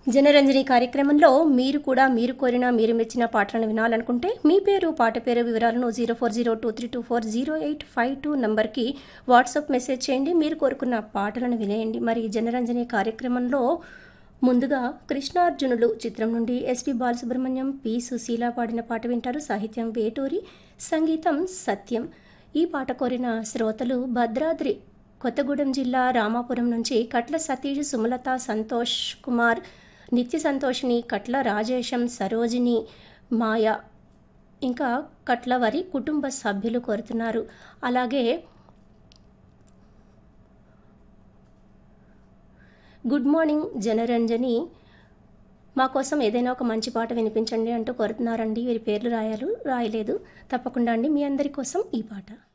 జనరంజని కార్యక్రమంలో మీరు కూడా మీరు కోరిన మీరు మెచ్చిన పాటలను వినాలనుకుంటే మీ పేరు పాట పేరు వివరాలను zero four zero two three two four zero eight five two నంబర్కి వాట్సాప్ మెసేజ్ చేయండి మీరు కోరుకున్న పాటలను వినేయండి మరి జనరంజని కార్యక్రమంలో ముందుగా కృష్ణార్జునులు చిత్రం నుండి ఎస్పి బాలసుబ్రహ్మణ్యం పి సుశీల పాడిన పాట వింటారు సాహిత్యం వేటూరి సంగీతం సత్యం ఈ పాట కోరిన శ్రోతలు భద్రాద్రి కొత్తగూడెం జిల్లా రామాపురం నుంచి కట్ల సతీష్ సుమలత సంతోష్ కుమార్ నిత్య సంతోషిని కట్ల రాజేశం సరోజిని మాయ ఇంకా కట్ల వారి కుటుంబ సభ్యులు కోరుతున్నారు అలాగే గుడ్ మార్నింగ్ జనరంజని మా కోసం ఏదైనా ఒక మంచి పాట వినిపించండి అంటూ కోరుతున్నారండి వీరి పేర్లు రాయాలు రాయలేదు తప్పకుండా అండి మీ అందరి కోసం ఈ పాట